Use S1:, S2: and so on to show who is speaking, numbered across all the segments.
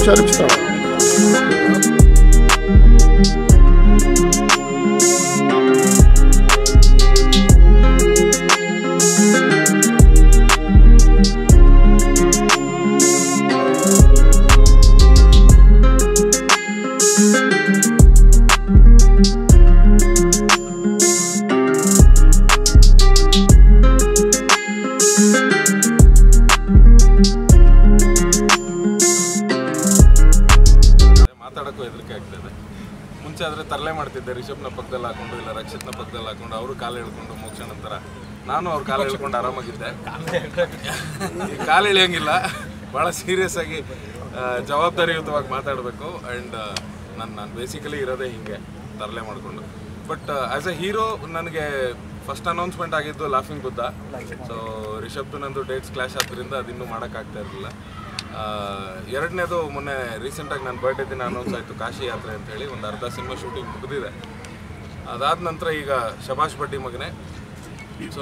S1: شارك سوا
S2: ಮಾತಾಡೋಕ್ಕೂ ಹೆದರಿಕೆ ಆಗ್ತದೆ ಮುಂಚೆ ಆದರೆ ತರಲೆ ಮಾಡ್ತಿದ್ದೆ ರಿಷಬ್ನ ಪಕ್ಕದಲ್ಲಿ ಹಾಕೊಂಡು ಇಲ್ಲ ರಕ್ಷಿತ್ನ ಪಕ್ಕದಲ್ಲಿ ಹಾಕೊಂಡು ಅವರು ಕಾಲು ಎಳ್ಕೊಂಡು ಮೋಕ್ಷ ನಂತರ ನಾನು ಅವ್ರ ಕಾಲು ಎಳ್ಕೊಂಡು ಆರಾಮಾಗಿದ್ದೆ ಈ ಕಾಲು ಎಳೆಯಂಗಿಲ್ಲ ಭಾಳ ಸೀರಿಯಸ್ ಆಗಿ ಆ, ಜವಾಬ್ದಾರಿಯುತವಾಗಿ ಮಾತಾಡಬೇಕು ಆ್ಯಂಡ್ ನಾನು ನಾನು ಬೇಸಿಕಲಿ ಇರೋದೇ ಹಿಂಗೆ ತರಲೆ ಮಾಡಿಕೊಂಡು ಬಟ್ ಆ್ಯಸ್ ಎ ಹೀರೋ ನನಗೆ ಫಸ್ಟ್ ಅನೌನ್ಸ್ಮೆಂಟ್ ಆಗಿದ್ದು ಲಾಫಿಂಗ್ ಬುದ್ಧ ಸೊ ರಿಷಬ್ದು ನಂದು ಡೇಟ್ಸ್ ಕ್ಲಾಶ್ ಆದ್ದರಿಂದ ಅದಿನ್ನೂ ಮಾಡೋಕ್ಕಾಗ್ತಾ ಇರಲಿಲ್ಲ ಎರಡನೇದು ಮೊನ್ನೆ ರೀಸೆಂಟಾಗಿ ನನ್ನ ಬರ್ಡೇ ದಿನ ಅನೌನ್ಸ್ ಆಯಿತು ಕಾಶಿ ಯಾತ್ರೆ ಅಂತ ಹೇಳಿ ಒಂದು ಅರ್ಧ ಸಿನಿಮಾ ಶೂಟಿಂಗ್ ಮುಗಿದಿದೆ ಅದಾದ ನಂತರ ಈಗ ಶಬಾಷ್ ಬಡ್ಡಿ ಮಗನೇ ಸೊ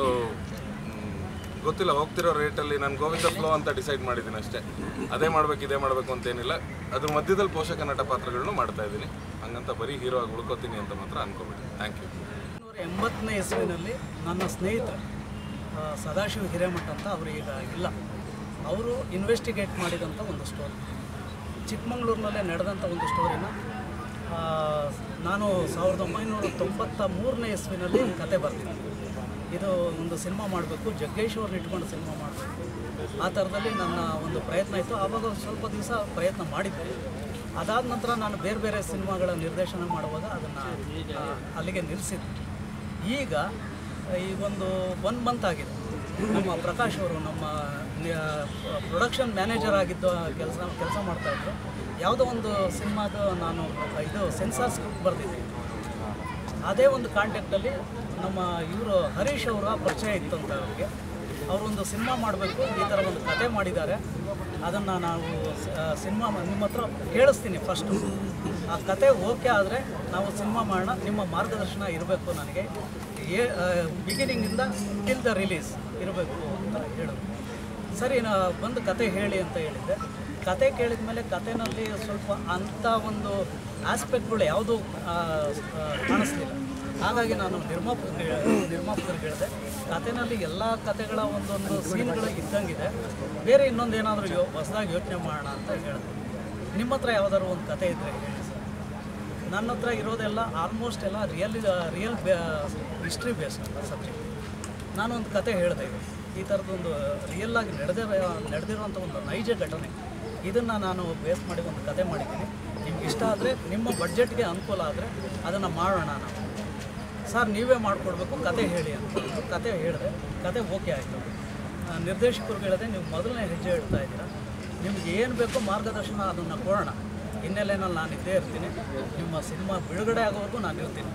S2: ಗೊತ್ತಿಲ್ಲ ಹೋಗ್ತಿರೋ ರೇಟಲ್ಲಿ ನಾನು ಗೋವಿಂದ ಫ್ಲೋ ಅಂತ ಡಿಸೈಡ್ ಮಾಡಿದ್ದೀನಿ ಅಷ್ಟೇ ಅದೇ ಮಾಡ್ಬೇಕು ಇದೇ ಮಾಡಬೇಕು ಅಂತೇನಿಲ್ಲ ಅದ್ರ ಮಧ್ಯದಲ್ಲಿ ಪೋಷಕ ನಟ ಪಾತ್ರಗಳನ್ನು ಮಾಡ್ತಾ ಇದ್ದೀನಿ ಹಂಗಂತ ಬರೀ ಹೀರೋ ಆಗಿ ಉಳ್ಕೋತೀನಿ ಅಂತ ಮಾತ್ರ ಅನ್ಕೋಬೇಡಿ ಥ್ಯಾಂಕ್ ಯು
S3: ನೂರ ಎಂಬತ್ತನೇ ಇಸ್ವಿನಲ್ಲಿ ನನ್ನ ಸ್ನೇಹಿತ ಆ, ಸದಾಶಿವ ಹಿರೇಮಠ ಅಂತ ಅವರು ಈಗ ಇಲ್ಲ ಅವರು ಇನ್ವೆಸ್ಟಿಗೇಟ್ ಮಾಡಿದಂಥ ಒಂದು ಸ್ಟೋರಿ ಚಿಕ್ಕಮಗಳೂರಿನಲ್ಲೇ ನಡೆದಂಥ ಒಂದು ಸ್ಟೋರಿನ ಆ, ನಾನು ಸಾವಿರದ ಒಂಬೈನೂರ ತೊಂಬತ್ತ ಮೂರನೇ ಇಸ್ವಿನಲ್ಲಿ ಕತೆ ಬರ್ತೀನಿ ಇದು ಒಂದು ಸಿನಿಮಾ ಮಾಡಬೇಕು ಜಗ್ಗೇಶ್ ಅವ್ರನ್ನ ಇಟ್ಕೊಂಡು ಸಿನಿಮಾ ಮಾಡಬೇಕು ಆ ಥರದಲ್ಲಿ ನನ್ನ ಒಂದು ಪ್ರಯತ್ನ ಇತ್ತು ಆವಾಗ ಒಂದು ಸ್ವಲ್ಪ ದಿವಸ ಪ್ರಯತ್ನ ಮಾಡಿದ್ದೆ ಅದಾದ ನಂತರ ನಾನು ಬೇರೆ ಬೇರೆ ಸಿನಿಮಾಗಳ ನಿರ್ದೇಶನ ಮಾಡುವಾಗ ಅದನ್ನು ಅಲ್ಲಿಗೆ ನಿಲ್ಲಿಸಿದ್ದೆ ಈಗ ಈಗೊಂದು ಒನ್ ಮಂತ್ ಆಗಿದೆ ನಮ್ಮ ಪ್ರಕಾಶ್ ಅವರು ನಮ್ಮ ಪ್ರೊಡಕ್ಷನ್ ಮ್ಯಾನೇಜರ್ ಆಗಿದ್ದ ಕೆಲಸ ಕೆಲಸ ಮಾಡ್ತಾಯಿದ್ರು ಯಾವುದೋ ಒಂದು ಸಿನಿಮಾದ ನಾನು ಇದು ಸೆನ್ಸಾರ್ ಸ್ಕ್ರಿಪ್ಟ್ ಬರೆದಿದ್ದೆ ಅದೇ ಒಂದು ಕಾಂಟ್ಯಾಕ್ಟಲ್ಲಿ ನಮ್ಮ ಇವರು ಹರೀಶ್ ಅವರ ಪರಿಚಯ ಇತ್ತಂತ ಅವ್ರಿಗೆ ಅವರೊಂದು ಸಿನಿಮಾ ಮಾಡಬೇಕು ಈ ಥರ ಒಂದು ಕತೆ ಮಾಡಿದ್ದಾರೆ ಅದನ್ನು ನಾವು ಸಿನಿಮಾ ನಿಮ್ಮ ಹತ್ರ ಕೇಳಿಸ್ತೀನಿ ಫಸ್ಟು ಆ ಕತೆ ಓಕೆ ಆದರೆ ನಾವು ಸಿನಿಮಾ ಮಾಡೋಣ ನಿಮ್ಮ ಮಾರ್ಗದರ್ಶನ ಇರಬೇಕು ನನಗೆ ಏ ಬಿಗಿನಿಂಗಿಂದ ಟಿಲ್ ದ ರಿಲೀಸ್ ಇರಬೇಕು ಅಂತ ಹೇಳಿದ್ರು ಸರಿ ನಾ ಬಂದು ಕತೆ ಹೇಳಿ ಅಂತ ಹೇಳಿದ್ದೆ ಕತೆ ಕೇಳಿದ ಮೇಲೆ ಕತೆನಲ್ಲಿ ಸ್ವಲ್ಪ ಅಂಥ ಒಂದು ಆಸ್ಪೆಕ್ಟ್ಗಳು ಯಾವುದೂ ಆ, ಆ, ಕಾಣಿಸ್ಲಿಲ್ಲ ಹಾಗಾಗಿ ನಾನು ನಿರ್ಮಾಪಕ ನಿರ್ಮಾಪಕರಿಗೆ ಹೇಳಿದೆ ಕತೆನಲ್ಲಿ ಎಲ್ಲ ಕತೆಗಳ ಒಂದೊಂದು ಸೀನ್ಗಳು ಇದ್ದಂಗಿದೆ ಬೇರೆ ಇನ್ನೊಂದು ಏನಾದರೂ ಯೋ ಹೊಸದಾಗಿ ಯೋಚನೆ ಮಾಡೋಣ ಅಂತ ಹೇಳಿದೆ ನಿಮ್ಮ ಹತ್ರ ಯಾವ್ದಾದ್ರು ಒಂದು ಕತೆ ಇದ್ದರೆ ಹೇಳಿ ಸರ್ ನನ್ನ ಹತ್ರ ಇರೋದೆಲ್ಲ ಆಲ್ಮೋಸ್ಟ್ ಎಲ್ಲ real real history based subject ನಾನು ಒಂದು ಕತೆ ಹೇಳಿದೆ ಈ ಥರದೊಂದು ರಿಯಲ್ ಆಗಿ ನಡೆದಿರೋ ನಡೆದಿರುವಂಥ ಒಂದು ನೈಜ ಘಟನೆ ಇದನ್ನು ನಾನು ಬೇಸ್ ಮಾಡಿ ಒಂದು ಕತೆ ಮಾಡಿದ್ದೀನಿ ನಿಮ್ಗೆ ಇಷ್ಟ ಆದರೆ ನಿಮ್ಮ ಬಡ್ಜೆಟ್ಗೆ ಅನುಕೂಲ ಆದರೆ ಅದನ್ನು ಮಾಡೋಣ ನಾವು ಸರ್ ನೀವೇ ಮಾಡಿಕೊಡ್ಬೇಕು ಕತೆ ಹೇಳಿ ಅಂತ ಕತೆ ಹೇಳಿದೆ ಕತೆ ಓಕೆ ಆಯಿತು ನಿರ್ದೇಶಕರು ಹೇಳಿದೆ ನೀವು ಮೊದಲನೇ ಹೆಜ್ಜೆ ಇಡ್ತಾ ಇದ್ದೀರಾ ನಿಮ್ಗೆ ಏನು ಬೇಕೋ ಮಾರ್ಗದರ್ಶನ ಅದನ್ನು ಕೊಡೋಣ ಹಿನ್ನೆಲೆಯಲ್ಲಿ ನಾನು ಇದ್ದೇ ಇರ್ತೀನಿ ನಿಮ್ಮ ಸಿನಿಮಾ ಬಿಡುಗಡೆ ಆಗೋವರೆಗೂ ನಾನು ಇರ್ತೀನಿ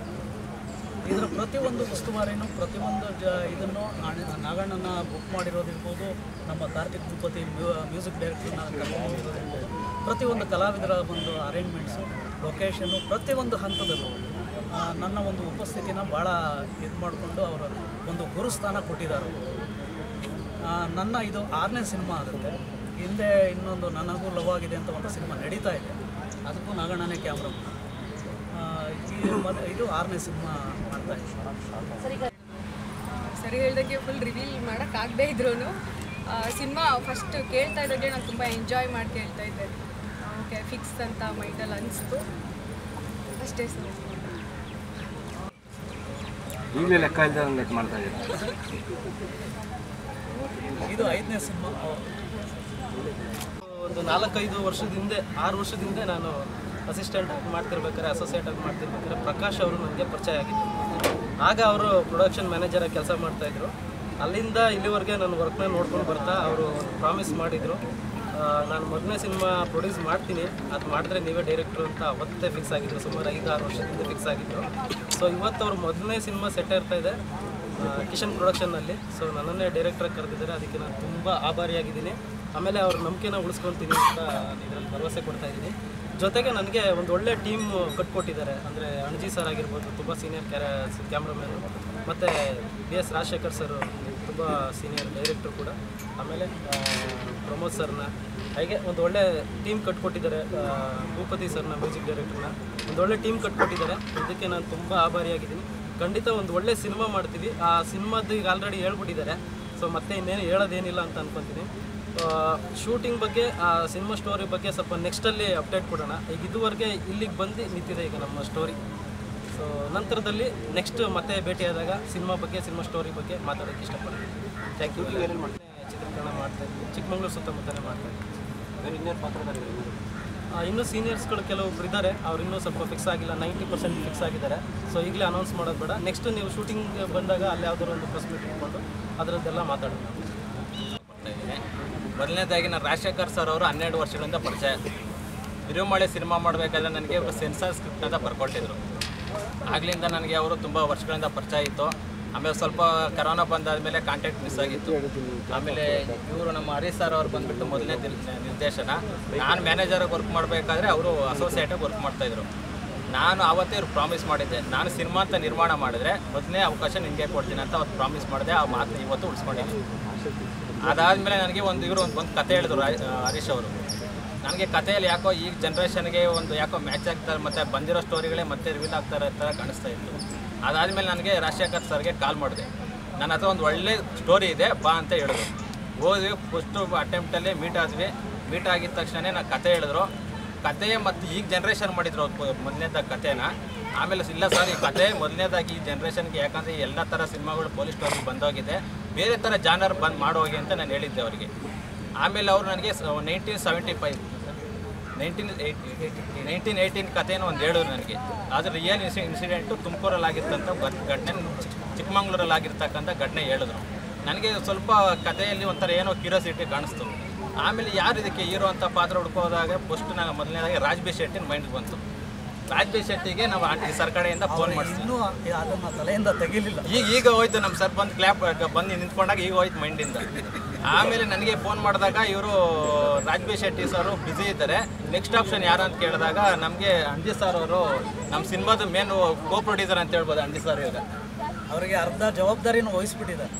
S3: ಇದರ ಪ್ರತಿಯೊಂದು ಉಸ್ತುವಾರಿನೂ ಪ್ರತಿಯೊಂದು ಜ ಇದನ್ನು ನಾಣ- ನಾಗಣ್ಣನ ಬುಕ್ ಮಾಡಿರೋದಿರ್ಬೋದು ನಮ್ಮ ಕಾರ್ತಿಕ್ ತಿರುಪತಿ ಮ್ಯೂಸಿಕ್ ಡೈರೆಕ್ಟರ್ನ ಕರ್ಕೊಂಡಿರೋದಿರ್ಬೋದು ಪ್ರತಿಯೊಂದು ಕಲಾವಿದರ ಒಂದು ಅರೇಂಜ್ಮೆಂಟ್ಸು ಲೊಕೇಶನ್ನು ಪ್ರತಿಯೊಂದು ಹಂತದಲ್ಲೂ ಆ, ನನ್ನ ಒಂದು ಉಪಸ್ಥಿತಿನ ಭಾಳ ಇದು ಮಾಡಿಕೊಂಡು ಅವರು ಒಂದು ಗುರುಸ್ಥಾನ ಕೊಟ್ಟಿದ್ದಾರೆ ಆ, ನನ್ನ ಇದು ಆರನೇ ಸಿನಿಮಾ ಆಗುತ್ತೆ ಹಿಂದೆ ಇನ್ನೊಂದು ನನಗೂ ಲವ್ ಆಗಿದೆ ಅಂತ ಒಂದು ಸಿನಿಮಾ ನಡೀತಾ ಇದೆ ಅದಕ್ಕೂ ನಾಗಣ್ಣನೇ ಕ್ಯಾಮ್ರಾ ಈ ಮೊದ ಇದು ಆರನೇ ಸಿನಿಮಾ ಮಾಡ್ತಾ ಇದ್ದೀನಿ
S4: ಸರಿ ಹೇಳ್ದಂಗೆ ಫುಲ್ ರಿವೀಲ್ ಮಾಡೋಕ್ಕಾಗದೇ ಇದ್ರೂ ಸಿನಿಮಾ ಫಸ್ಟ್ ಕೇಳ್ತಾ ಇದ್ದಾಗೆ ನಾನು ತುಂಬ ಎಂಜಾಯ್ ಮಾಡಿ ಕೇಳ್ತಾ ಇದ್ದೆ ಓಕೆ ಫಿಕ್ಸ್ ಅಂತ ಮೈಂಡಲ್ಲಿ ಅನಿಸ್ತು ಅಷ್ಟೇ ಸರ್
S5: ಈಗಲೇ ಲೆಕ್ಕ ಇಲ್ದೆ ಲೆಕ್ಕ ಮಾಡ್ತಾ ಇದ್ದೀರಾ
S3: ಇದು ಐದನೇ ಸಿನಿಮಾ ಒಂದು ನಾಲ್ಕೈದು ವರ್ಷದ ಹಿಂದೆ ಆರು ವರ್ಷದ ಹಿಂದೆ ನಾನು ಅಸಿಸ್ಟೆಂಟ್ ಆಗಿ ಮಾಡ್ತಿರ್ಬೇಕಾದ್ರೆ ಅಸೋಸಿಯೇಟ್ ಆಗಿ ಮಾಡ್ತಿರ್ಬೇಕಾದ್ರೆ ಪ್ರಕಾಶ್ ಅವರು ನನಗೆ ಪರಿಚಯ ಆಗಿದ್ದರು ಆಗ ಅವರು ಪ್ರೊಡಕ್ಷನ್ ಮ್ಯಾನೇಜರ್ ಆಗಿ ಕೆಲಸ ಮಾಡ್ತಾಯಿದ್ರು ಅಲ್ಲಿಂದ ಇಲ್ಲಿವರೆಗೆ ನನ್ನ ವರ್ಕ್ನ ನೋಡ್ಕೊಂಡು ಬರ್ತಾ ಅವರು ಪ್ರಾಮಿಸ್ ಮಾಡಿದರು ನಾನು ಮೊದಲನೇ ಸಿನಿಮಾ ಪ್ರೊಡ್ಯೂಸ್ ಮಾಡ್ತೀನಿ ಅದು ಮಾಡಿದ್ರೆ ನೀವೇ ಡೈರೆಕ್ಟ್ರು ಅಂತ ಅವತ್ತೇ ಫಿಕ್ಸ್ ಆಗಿದ್ರು ಸುಮಾರು ಐದು ಆರು ವರ್ಷದಿಂದ ಫಿಕ್ಸ್ ಆಗಿದ್ರು ಸೊ ಇವತ್ತು ಅವ್ರ ಮೊದಲನೇ ಸಿನಿಮಾ ಸೆಟ್ ಇರ್ತಾ ಇದೆ ಆ, ಕಿಶನ್ ಪ್ರೊಡಕ್ಷನ್ನಲ್ಲಿ ಸೊ ನನ್ನನ್ನೇ ಡೈರೆಕ್ಟ್ರಾಗಿ ಕರೆದಿದ್ದಾರೆ ಅದಕ್ಕೆ ನಾನು ತುಂಬ ಆಭಾರಿಯಾಗಿದ್ದೀನಿ ಆಮೇಲೆ ಅವ್ರ ನಂಬಿಕೆನ ಉಳಿಸ್ಕೊಳ್ತೀನಿ ಅಂತ ಇದರಲ್ಲಿ ಭರವಸೆ ಕೊಡ್ತಾ ಇದ್ದೀನಿ ಜೊತೆಗೆ ನನಗೆ ಒಂದು ಒಳ್ಳೆ ಟೀಮ್ ಕಟ್ಕೊಟ್ಟಿದ್ದಾರೆ ಅಂದರೆ ಅಣಜಿ ಸರ್ ಆಗಿರ್ಬೋದು ತುಂಬ ಸೀನಿಯರ್ ಕ್ಯಾರ ಕ್ಯಾಮ್ರಾಮ್ಯಾನು ಮತ್ತು ಬಿ ಎಸ್ ರಾಜಶೇಖರ್ ಸರ್ ತುಂಬ ಸೀನಿಯರ್ ಡೈರೆಕ್ಟ್ರು ಕೂಡ ಆಮೇಲೆ ಆ, ಪ್ರಮೋದ್ ಸರ್ನ
S1: ಹಾಗೆ ಒಂದು ಒಳ್ಳೆ ಟೀಮ್ ಕಟ್ಕೊಟ್ಟಿದ್ದಾರೆ ಆ, ಭೂಪತಿ ಸರ್ನ ಮ್ಯೂಸಿಕ್ ಡೈರೆಕ್ಟರ್ನ ಒಂದು ಒಳ್ಳೆ ಟೀಮ್ ಕಟ್ಕೊಟ್ಟಿದ್ದಾರೆ ಇದಕ್ಕೆ ನಾನು ತುಂಬ ಆಭಾರಿಯಾಗಿದ್ದೀನಿ ಖಂಡಿತ ಒಂದು ಒಳ್ಳೆ ಸಿನಿಮಾ ಮಾಡ್ತೀವಿ ಆ ಸಿನಿಮಾದ್ದು ಈಗ ಆಲ್ರೆಡಿ ಹೇಳ್ಬಿಟ್ಟಿದ್ದಾರೆ ಸೊ ಮತ್ತೆ ಇನ್ನೇನು ಹೇಳೋದೇನಿಲ್ಲ ಅಂತ ಅನ್ಕೊತೀನಿ ಶೂಟಿಂಗ್ ಬಗ್ಗೆ ಆ ಸಿನಿಮಾ ಸ್ಟೋರಿ ಬಗ್ಗೆ ಸ್ವಲ್ಪ ನೆಕ್ಸ್ಟಲ್ಲಿ ಅಪ್ಡೇಟ್ ಕೊಡೋಣ ಈಗ ಇದುವರೆಗೆ ಇಲ್ಲಿಗೆ ಬಂದು ನಿಂತಿದೆ ಈಗ ನಮ್ಮ ಸ್ಟೋರಿ ಸೊ ನಂತರದಲ್ಲಿ ನೆಕ್ಸ್ಟ್ ಮತ್ತೆ ಭೇಟಿಯಾದಾಗ ಸಿನಿಮಾ ಬಗ್ಗೆ ಸಿನಿಮಾ ಸ್ಟೋರಿ ಬಗ್ಗೆ ಮಾತಾಡೋಕ್ಕೆ ಇಷ್ಟಪಡ್ತೀನಿ ಥ್ಯಾಂಕ್ ಯು ಚಿತ್ರೀಕರಣ ಮಾಡ್ತಾ ಇದ್ದೀವಿ ಚಿಕ್ಕಮಂಗ್ಳೂರು ಸುತ್ತಮುತ್ತಲೇ ಮಾಡ್ತಾ ಇದ್ದೀವಿ ಆ, ಇನ್ನೂ ಸೀನಿಯರ್ಸ್ಗಳು ಕೆಲವೊಬ್ರು ಇದ್ದಾರೆ ಅವ್ರು ಇನ್ನೂ ಸ್ವಲ್ಪ ಫಿಕ್ಸ್ ಆಗಿಲ್ಲ ನೈಂಟಿ ಪರ್ಸೆಂಟ್ ಫಿಕ್ಸ್ ಆಗಿದ್ದಾರೆ ಸೊ ಈಗಲೇ ಅನೌನ್ಸ್ ಮಾಡೋದು ಬೇಡ ನೆಕ್ಸ್ಟ್ ನೀವು ಶೂಟಿಂಗ್ ಬಂದಾಗ ಅಲ್ಲಿ ಯಾವ್ದಾದ್ರು ಒಂದು ಪ್ರೆಸ್ ಮೀಟ್ ಇಟ್ಕೊಂಡು ಅದರದ್ದೆಲ್ಲ ಮಾತಾಡೋಣ
S6: ಇದ್ದೀನಿ ಮೊದಲನೇದಾಗಿ ನಾನು ರಾಜಶೇಖರ್ ಸರ್ ಅವರು ಹನ್ನೆರಡು ವರ್ಷಗಳಿಂದ ಪರಿಚಯ ಬಿರುಮಳೆ ಸಿನಿಮಾ ಮಾಡಬೇಕಾದ್ರೆ ನನಗೆ ಸೆನ್ಸಾರ್ ಸ್ಕ್ರಿಪ್ಟ್ ಅಂತ ಬರ್ಕೊಟ್ಟಿದ್ರು ಆಗ್ಲಿಂದ ನನಗೆ ಅವರು ತುಂಬ ವರ್ಷಗಳಿಂದ ಪರಿಚಯ ಇತ್ತು ಆಮೇಲೆ ಸ್ವಲ್ಪ ಕರೋನಾ ಬಂದಾದಮೇಲೆ ಕಾಂಟ್ಯಾಕ್ಟ್ ಮಿಸ್ ಆಗಿತ್ತು ಆಮೇಲೆ ಇವರು ನಮ್ಮ ಹರೀಶ್ ಸರ್ ಅವ್ರು ಬಂದ್ಬಿಟ್ಟು ಮೊದಲನೇ ದಿಲ್- ನಿರ್ದೇಶನ ನಾನು ಮ್ಯಾನೇಜರಾಗಿ ವರ್ಕ್ ಮಾಡಬೇಕಾದ್ರೆ ಅವರು ಅಸೋಸಿಯೇಟಾಗಿ ವರ್ಕ್ ಮಾಡ್ತಾಯಿದ್ರು ನಾನು ಆವತ್ತೇ ಇವ್ರು ಪ್ರಾಮಿಸ್ ಮಾಡಿದ್ದೆ ನಾನು ಸಿನಿಮಾ ಅಂತ ನಿರ್ಮಾಣ ಮಾಡಿದ್ರೆ ಮೊದಲನೇ ಅವಕಾಶ ನಿಮಗೆ ಕೊಡ್ತೀನಿ ಅಂತ ಅವತ್ತು ಪ್ರಾಮಿಸ್ ಮಾಡಿದೆ ಆ ಮಾತನ್ನ ಇವತ್ತು ಉಳಿಸ್ಕೊಂಡಿದ್ದೀನಿ ಅದಾದಮೇಲೆ ನನಗೆ ಒಂದು ಇವರು ಒಂದು ಒಂದು ಕತೆ ಹೇಳಿದ್ರು ರಾ- ಹರೀಶ್ ಅವರು ನನಗೆ ಕಥೆಯಲ್ಲಿ ಯಾಕೋ ಈಗ ಜನ್ರೇಷನ್ಗೆ ಒಂದು ಯಾಕೋ ಮ್ಯಾಚ್ ಆಗ್ತಾರೆ ಮತ್ತು ಬಂದಿರೋ ಸ್ಟೋರಿಗಳೇ ಮತ್ತೆ ರಿವೀಲ್ ಆಗ್ತಾರೆ ಥರ ಕಾಣಿಸ್ತಾ ಇತ್ತು ಅದಾದಮೇಲೆ ನನಗೆ ರಾಜಶೇಖರ್ ಸರ್ಗೆ ಕಾಲ್ ಮಾಡಿದೆ ನನ್ನ ಹತ್ರ ಒಂದು ಒಳ್ಳೆ ಸ್ಟೋರಿ ಇದೆ ಬಾ ಅಂತ ಹೇಳಿದ್ರು ಹೋದ್ವಿ ಫಸ್ಟು ಅಟೆಂಪ್ಟಲ್ಲಿ ಮೀಟ್ ಆದ್ವಿ ಮೀಟ್ ಆಗಿದ ತಕ್ಷಣ ನಾನು ಕತೆ ಹೇಳಿದ್ರು ಕತೆ ಮತ್ತು ಈಗ ಜನ್ರೇಷನ್ ಮಾಡಿದ್ರು ಮೊದಲನೇದಾಗ ಕತೆನ ಆಮೇಲೆ ಇಲ್ಲ ಸರ್ ಈ ಕತೆ ಮೊದಲನೇದಾಗಿ ಈ ಜನ್ರೇಷನ್ಗೆ ಯಾಕಂದರೆ ಎಲ್ಲ ಥರ ಸಿನಿಮಾಗಳು ಪೊಲೀಸ್ ಸ್ಟೋರಿ ಬಂದೋಗಿದೆ ಬೇರೆ ಥರ ಜಾನರ್ ಬಂದು ಮಾಡೋಗಿ ಅಂತ ನಾನು ಹೇಳಿದ್ದೆ ಅವರಿಗೆ ಆಮೇಲೆ ಅವರು ನನಗೆ nineteen seventy five nineteen nineteen eighteen ಕಥೆನೂ ಒಂದು ಹೇಳಿದ್ರು ನನಗೆ ಅದು ರಿಯಲ್ ಇನ್ಸಿ ಇನ್ಸಿಡೆಂಟು ತುಮಕೂರಲ್ಲಿ ಆಗಿರ್ತಂಥ ಘಟನೆ ಚಿಕ್ಕಮಂಗ್ಳೂರಲ್ಲಿ ಆಗಿರ್ತಕ್ಕಂಥ ಘಟನೆ ಹೇಳಿದ್ರು ನನಗೆ ಸ್ವಲ್ಪ ಕಥೆಯಲ್ಲಿ ಒಂಥರ ಏನೋ ಕ್ಯೂರಿಯಾಸಿಟಿ ಕಾಣಿಸ್ತು ಆಮೇಲೆ ಯಾರು ಇದಕ್ಕೆ ಹೀರೋ ಅಂತ ಪಾತ್ರ ಹುಡ್ಕೋದಾಗ ಫಸ್ಟ್ ನಾನು ಮೊದಲನೇದಾಗಿ ರಾಜ್ ಬಿ ಶೆಟ್ಟಿನ ಮೈಂಡ್ಗೆ ಬಂತು ರಾಜ್ ಬಿ ಶೆಟ್ಟಿಗೆ ನಾವು ಆಂಟಿ ಸರ್ ಕಡೆಯಿಂದ ಫೋನ್ ಮಾಡಿಸ್ತೀವಿ
S3: ಇನ್ನೂ ಅದನ್ನು ತಲೆಯಿಂದ ತೆಗಿಲಿಲ್ಲ
S6: ಈಗ ಈಗ ಹೋಯ್ತು ನಮ್ಮ ಸರ್ ಬಂದು ಕ್ಲಾಪ್ ಬಂದು ನಿಂತ್ಕೊಂಡಾಗ ಈಗ ಹೋಯ್ತು ಮೈಂಡಿಂದ ಆಮೇಲೆ ನನಗೆ ಫೋನ್ ಮಾಡಿದಾಗ ಇವರು ರಾಜ್ಬಿ ಶೆಟ್ಟಿ ಸರ್ ಬ್ಯುಸಿ ಇದ್ದಾರೆ ನೆಕ್ಸ್ಟ್ ಆಪ್ಷನ್ ಯಾರು ಅಂತ ಕೇಳಿದಾಗ ನಮಗೆ ಅಂಜಿ ಸರ್ ಅವರು ನಮ್ಮ ಸಿನಿಮಾದ ಮೇನ್ ಕೋ ಪ್ರೊಡ್ಯೂಸರ್ ಅಂತ ಹೇಳ್ಬೋದು ಅಂಜಿ ಸರ್ ಈಗ
S3: ಅವರಿಗೆ ಅರ್ಧ ಜವಾಬ್ದಾರಿನೂ ವಹಿಸ್ಬಿಟ್ಟಿದ್ದಾರೆ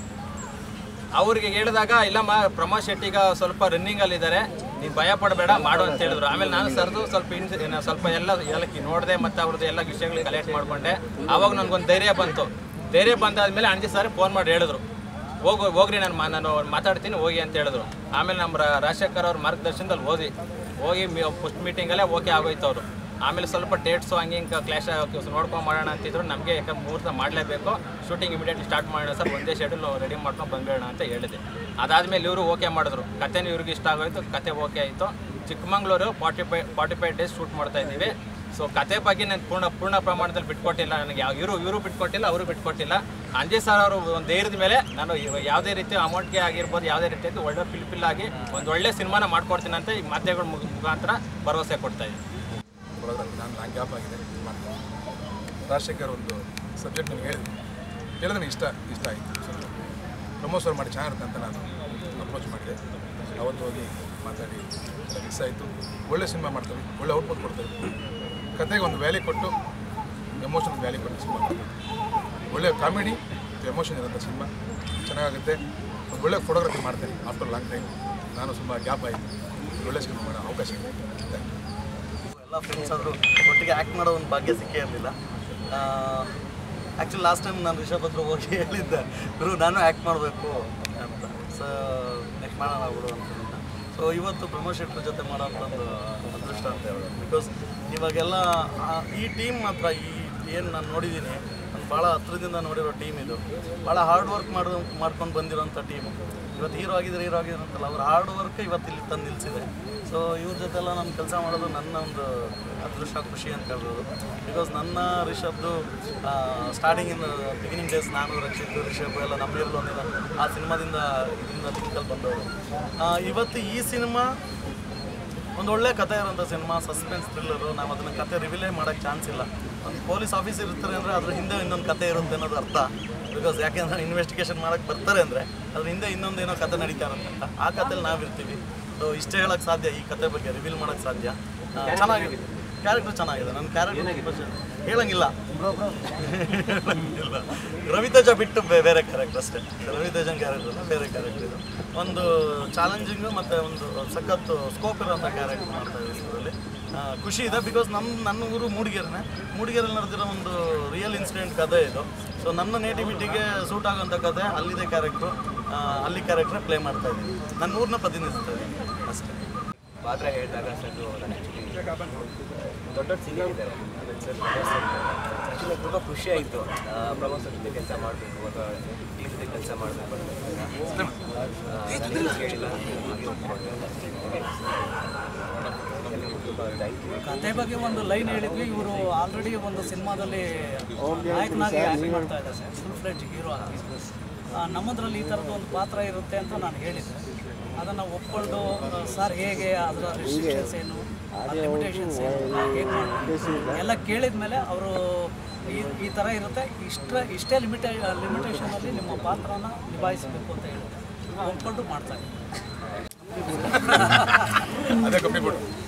S6: ಅವ್ರಿಗೆ ಹೇಳಿದಾಗ ಇಲ್ಲಮ್ಮ ಪ್ರಮೋದ್ ಶೆಟ್ಟಿಗ ಸ್ವಲ್ಪ ರನ್ನಿಂಗಲ್ಲಿ ಇದ್ದಾರೆ ನೀನು ಭಯ ಪಡಬೇಡ ಮಾಡು ಅಂತ ಹೇಳಿದ್ರು ಆಮೇಲೆ ನಾನು ಸರ್ದು ಸ್ವಲ್ಪ ಇನ್ ಏನ ಸ್ವಲ್ಪ ಎಲ್ಲ ಎಲ್ಲ ನೋಡಿದೆ ಮತ್ತು ಅವ್ರದ್ದು ಎಲ್ಲ ವಿಷಯಗಳಿಗೆ ಕಲೆಕ್ಟ್ ಮಾಡಿಕೊಂಡೆ ಆವಾಗ ನನಗೊಂದು ಧೈರ್ಯ ಬಂತು ಧೈರ್ಯ ಬಂದಾದ್ಮೇಲೆ ಅಂಜಿ ಸರ್ ಫೋನ್ ಮಾಡಿ ಹೇಳಿದ್ರು ಹೋಗು ಹೋಗ್ರಿ ನಾನು ಮಾ ನಾನು ಮಾತಾಡ್ತೀನಿ ಹೋಗಿ ಅಂತ ಹೇಳಿದ್ರು ಆಮೇಲೆ ನಮ್ಮ ರಾ- ರಾಜಶೇಖರ್ ಅವ್ರ ಮಾರ್ಗದರ್ಶನದಲ್ಲಿ ಹೋದ್ವಿ ಹೋಗಿ ಫಸ್ಟ್ ಮೀಟಿಂಗಲ್ಲೇ ಓಕೆ ಆಗೋಯ್ತು ಅವರು ಆಮೇಲೆ ಸ್ವಲ್ಪ ಡೇಟ್ಸು ಹಂಗೆ ಹಿಂಗೆ ಕ್ಲಾಶ್ ನೋಡ್ಕೊಂಡು ಮಾಡೋಣ ಅಂತಿದ್ರು ನಮಗೆ ಯಾಕೆ ಮುಹೂರ್ತ ಮಾಡಲೇಬೇಕು ಶೂಟಿಂಗ್ ಇಮಿಡಿಯೇಟ್ಲಿ ಸ್ಟಾರ್ಟ್ ಮಾಡೋಣ ಸರ್ ಒಂದೇ ಶೆಡ್ಯೂಲ್ ರೆಡಿ ಮಾಡ್ಕೊಂಡು ಬಂದ್ಬೇಡ ಅಂತ ಹೇಳಿದೆ ಅದಾದಮೇಲೆ ಇವರು ಓಕೆ ಮಾಡಿದ್ರು ಕಥೆನೂ ಇವ್ರಿಗೆ ಇಷ್ಟ ಆಗೋಯ್ತು ಕತೆ ಓಕೆ ಆಯಿತು Chikkamagaluru forty five forty five days shoot ಮಾಡ್ತಾ ಇದ್ದೀವಿ ಸೊ ಕತೆ ಬಗ್ಗೆ ನಾನು ಪೂರ್ಣ ಪೂರ್ಣ ಪ್ರಮಾಣದಲ್ಲಿ ಬಿಟ್ಕೊಟ್ಟಿಲ್ಲ ನನಗೆ ಯಾವ ಇವರು ಇವರು ಬಿಟ್ಕೊಟ್ಟಿಲ್ಲ ಅವರು ಬಿಟ್ಕೊಟ್ಟಿಲ್ಲ ಅಂಜಯ್ ಸರ್ ಅವರು ಒಂದು ಧೈರ್ಯದ ಮೇಲೆ ನಾನು ಇವ- ಯಾವುದೇ ರೀತಿ ಅಮೌಂಟ್ಗೆ ಆಗಿರ್ಬೋದು ಯಾವುದೇ ರೀತಿಯಾಗಿ ಒಳ್ಳೆ ಫಿಲ್ಫಿಲ್ ಆಗಿ ಒಂದು ಒಳ್ಳೆ ಸಿನಿಮಾನ ಮಾಡ್ಕೊಡ್ತೀನಿ ಅಂತ ಈ ಮಾಧ್ಯಮಗಳ ಮುಖ- ಮುಖಾಂತರ ಭರವಸೆ ಕೊಡ್ತಾ ಇದ್ದೀನಿ
S7: ಕೊಡೋದ್ರಲ್ಲಿ ನಾನು ನಾನು ಗ್ಯಾಪ್ ಆಗಿದೆ ಮಾಡ್ತೀನಿ ರಾಜಶೇಖರ್ ಒಂದು ಸಬ್ಜೆಕ್ಟ್ ನನಗೆ ಹೇಳಿದ್ರು ಹೇಳಿದ್ರೆ ನನಗೆ ಇಷ್ಟ ಇಷ್ಟ ಆಯಿತು ಸೊ ಪ್ರಮೋದ್ ಸರ್ ಮಾಡಿ ಚೆನ್ನಾಗಿರುತ್ತೆ ಅಂತ ನಾನು ಅಪ್ರೋಚ್ ಮಾಡಿದೆ ಅವತ್ತು ಹೋಗಿ ಮಾತಾಡಿ ಫಿಕ್ಸ್ ಆಯಿತು ಒಳ್ಳೆ ಸಿನಿಮಾ ಮಾಡ್ತಾರೆ ಒಳ್ಳೆ ಔಟ್ಪುಟ್ ಕೊಡ್ತಾರೆ ಕತೆಗೆ ಒಂದು ವ್ಯಾಲ್ಯೂ ಕೊಟ್ಟು ಎಮೋಷನ್ ವ್ಯಾಲ್ಯೂ ಕೊಟ್ಟು ಸಿನಿಮಾ ಮಾಡ್ತಾರೆ ಒಳ್ಳೆ ಕಾಮಿಡಿ ಎಮೋಷನ್ ಇರೋಂಥ ಸಿನಿಮಾ ಚೆನ್ನಾಗುತ್ತೆ ಒಂದು ಒಳ್ಳೆ ಫೋಟೋಗ್ರಫಿ ಮಾಡ್ತೇನೆ ಆಫ್ಟರ್ ಲಾಂಗ್ ಟೈಮ್ ನಾನು ತುಂಬ ಗ್ಯಾಪ್ ಆಯಿತು ಒಳ್ಳೆ ಸಿನಿಮಾ ಮಾಡೋ ಅವಕಾಶ ಇದೆ ಥ್ಯಾಂಕ್ ಯು
S8: ಎಲ್ಲ ಫ್ರೆಂಡ್ಸ್ ಆದರೂ ಒಟ್ಟಿಗೆ ಆ್ಯಕ್ಟ್ ಮಾಡೋ ಒಂದು ಭಾಗ್ಯ ಸಿಕ್ಕೇ ಇರಲಿಲ್ಲ ಆ್ಯಕ್ಚುಲಿ ಲಾಸ್ಟ್ ಟೈಮ್ ನಾನು ರಿಷಬ್ ಹತ್ರ ಹೋಗಿ ಹೇಳಿದ್ದೆ ಗುರು ನಾನು ಆ್ಯಕ್ಟ್ ಮಾಡಬೇಕು ಅಂತ ಸೊ ನೆಕ್ಸ್ಟ್ ಮಾಡೋಣ ಬಿಡು ಅಂತ ಸೊ ಇವತ್ತು ಪ್ರಮೋದ್ ಶೆಟ್ರ್ ಜೊತೆ ಮಾಡೋಂಥದ್ದು ಅದೃಷ್ಟ ಅಂತ ಹೇಳೋದು ಬಿಕಾಸ್ ಇವಾಗೆಲ್ಲ ಆ, ಈ ಟೀಮ್ ಮಾತ್ರ ಈ ಏನು ನಾನು ನೋಡಿದ್ದೀನಿ ನಾನು ಭಾಳ ಹತ್ರದಿಂದ ನೋಡಿರೋ ಟೀಮ್ ಇದು ಭಾಳ ಹಾರ್ಡ್ ವರ್ಕ್ ಮಾಡೋ ಮಾಡ್ಕೊಂಡು ಬಂದಿರೋಂಥ ಟೀಮ್ ಇವತ್ತು ಹೀರೋ ಆಗಿದ್ರೆ ಹೀರೋ ಆಗಿದ್ರೆ ಅಂತಲ್ಲ ಅವ್ರ ಹಾರ್ಡ್ ವರ್ಕ್ ಇವತ್ತು ಇಲ್ಲಿ ತಂದು ನಿಲ್ಲಿಸಿದೆ ಸೊ ಇವ್ರ ಜೊತೆ ಎಲ್ಲ ನಾನು ಕೆಲಸ ಮಾಡೋದು ನನ್ನ ಒಂದು ಅದೃಷ್ಟ ಖುಷಿ ಅಂತ ಹೇಳ್ಬೋದು ಬಿಕಾಸ್ ನನ್ನ ರಿಷಬ್ದು ಸ್ಟಾರ್ಟಿಂಗಿಂದ ಬಿಗಿನಿಂಗ್ ಡೇಸ್ ನಾನು ರಕ್ಷಿತ್ ರಿಷಬ್ ಎಲ್ಲ ನಮ್ಮ ಇರಲು ಒಂದಿಲ್ಲ ಆ ಸಿನಿಮಾದಿಂದ ಇದರಿಂದ ಲಿಂಕಲ್ಲಿ ಬಂದವರು ಆ, ಇವತ್ತು ಈ ಸಿನಿಮಾ ಒಂದು ಒಳ್ಳೆ ಕಥೆ ಇರೋಂಥ ಸಿನಿಮಾ ಸಸ್ಪೆನ್ಸ್ ಥ್ರಿಲ್ಲರು ನಾವು ಅದನ್ನ ಕತೆ ರಿವೀಲೇ ಮಾಡೋಕ್ಕೆ ಚಾನ್ಸ್ ಇಲ್ಲ ಒಂದು ಪೊಲೀಸ್ ಆಫೀಸರ್ ಇರ್ತಾರೆ ಅಂದರೆ ಅದ್ರ ಹಿಂದೆ ಇನ್ನೊಂದು ಕತೆ ಇರುತ್ತೆ ಅನ್ನೋದು ಅರ್ಥ ಬಿಕಾಸ್ ಯಾಕೆಂದ್ರೆ ಇನ್ವೆಸ್ಟಿಗೇಷನ್ ಮಾಡೋಕ್ಕೆ ಬರ್ತಾರೆ ಅಂದರೆ ಅದ್ರ ಹಿಂದೆ ಇನ್ನೊಂದು ಏನೋ ಕತೆ ನಡೀತಾ ಇರುತ್ತೆ ಅಂತ ಆ ಕಥೆಲಿ ನಾವಿರ್ತೀವಿ ಸೊ ಇಷ್ಟೇ ಹೇಳೋಕ್ಕೆ ಸಾಧ್ಯ ಈ ಕತೆ ಬಗ್ಗೆ ರಿವೀಲ್ ಮಾಡೋಕ್ಕೆ ಸಾಧ್ಯ ಆ, ಚೆನ್ನಾಗಿದೆ ಕ್ಯಾರೆಕ್ಟರ್ ಚೆನ್ನಾಗಿದೆ ನನ್ನ ಕ್ಯಾರೆಕ್ಟರ್ ತುಂಬ ಹೇಳಂಗಿಲ್ಲ ಹೇಳಂಗಿಲ್ಲ ರವಿತೇಜ ಬಿಟ್ಟು ಬೇ- ಬೇರೆ ಕ್ಯಾರೆಕ್ಟರ್ ಅಷ್ಟೇ ರವಿತೇಜನ್ ಕ್ಯಾರೆಕ್ಟರ್ ಅಲ್ಲ ಬೇರೆ ಕ್ಯಾರೆಕ್ಟರ್ ಇದು ಒಂದು ಚಾಲೆಂಜಿಂಗು ಮತ್ತು ಒಂದು ಸಖತ್ತು ಸ್ಕೋಪ್ ಇರೋಂಥ ಕ್ಯಾರೆಕ್ಟರ್ ಮಾಡ್ತಾ ಇದ್ದೀವಿ ಇದರಲ್ಲಿ ಖುಷಿ ಇದೆ ಬಿಕಾಸ್ ನಮ್ಮ ನನ್ನ ಊರು ಮೂಡಿಗೆರೆನೆ ಮೂಡಿಗೆರೆಯಲ್ಲಿ ನಡೆದಿರೋ ಒಂದು ರಿಯಲ್ ಇನ್ಸಿಡೆಂಟ್ ಕಥೆ ಇದು ಸೊ ನನ್ನ ನೇಟಿವಿಟಿಗೆ ಸೂಟ್ ಆಗೋಂಥ ಕಥೆ ಅಲ್ಲಿದೆ ಕ್ಯಾರೆಕ್ಟ್ರು ಅಲ್ಲಿ ಕ್ಯಾರೆಕ್ಟ್ರೆ ಪ್ಲೇ ಮಾಡ್ತಾ ಇದ್ದೀನಿ ನನ್ನ ಊರನ್ನ ಪ್ರತಿನಿಧಿಸ್ತಾ ಇದ್ದೀನಿ ಅಷ್ಟೇ
S5: ಪಾತ್ರ ಹೇಳಿದಾಗ ಸರ್ ನಾನು ಆ್ಯಕ್ಚುಲಿ ದೊಡ್ಡ ದೊಡ್ಡ ಸೀನಿಯರ್ ಇದ್ದಾರೆ ಅದಕ್ಕೆ ಸರ್ ಆ್ಯಕ್ಚುಲಿ ತುಂಬ ಖುಷಿ ಆಯಿತು ಪ್ರಭಾಸ್ ಅವ್ರ ಜೊತೆ ಕೆಲಸ ಮಾಡಬೇಕು ಅಥವಾ ಟೀಮ್ ಜೊತೆ ಕೆಲಸ ಮಾಡಬೇಕು ಅಂತ ನನಗೂ ಕೇಳಿಲ್ಲ ಹಾಗೆ ಒಪ್ಕೊಂಡೆ. ಎಲ್ಲರಿಗೂ ತುಂಬ ಥ್ಯಾಂಕ್ ಯು
S3: ಕತೆ ಬಗ್ಗೆ ಒಂದು ಲೈನ್ ಹೇಳಿದ್ವಿ ಇವರು ಆಲ್ರೆಡಿ ಒಂದು ಸಿನಿಮಾದಲ್ಲಿ ನಾಯಕನಾಗಿ ಆ್ಯಕ್ಟ್ ಮಾಡ್ತಾ ಇದ್ದಾರೆ ಸರ್ ಫುಲ್ ಫ್ಲೆಡ್ಜ್ ಹೀರೋ ಆಗಿ ಆ, ನಮ್ಮದ್ರಲ್ಲಿ ಈ ಥರದ್ದು ಒಂದು ಪಾತ್ರ ಇರುತ್ತೆ ಅಂತ ನಾನು ಹೇಳಿದ್ದೆ ಅದನ್ನು ಒಪ್ಕೊಂಡು ಸರ್ ಹೇಗೆ ಅದರ ರೆಸ್ಟ್ರಿಕ್ಷನ್ಸ್ ಏನು ಲಿಮಿಟೇಷನ್ಸ್ ಏನು ಹೇಗೆ ಮಾಡಬೇಕು ಎಲ್ಲ ಕೇಳಿದ ಮೇಲೆ ಅವರು ಈ ಈ ಥರ ಇರುತ್ತೆ ಇಷ್ಟ ಇಷ್ಟೇ ಲಿಮಿಟೇ ಲಿಮಿಟೇಷನಲ್ಲಿ ನಿಮ್ಮ ಪಾತ್ರನ ನಿಭಾಯಿಸಬೇಕು ಅಂತ ಹೇಳಿದೆ ಒಪ್ಕೊಂಡು ಮಾಡ್ತಾ ಇದ್ದೀನಿ
S7: ಅದೇ ಕಮ್ಮಿ ಬಿಡು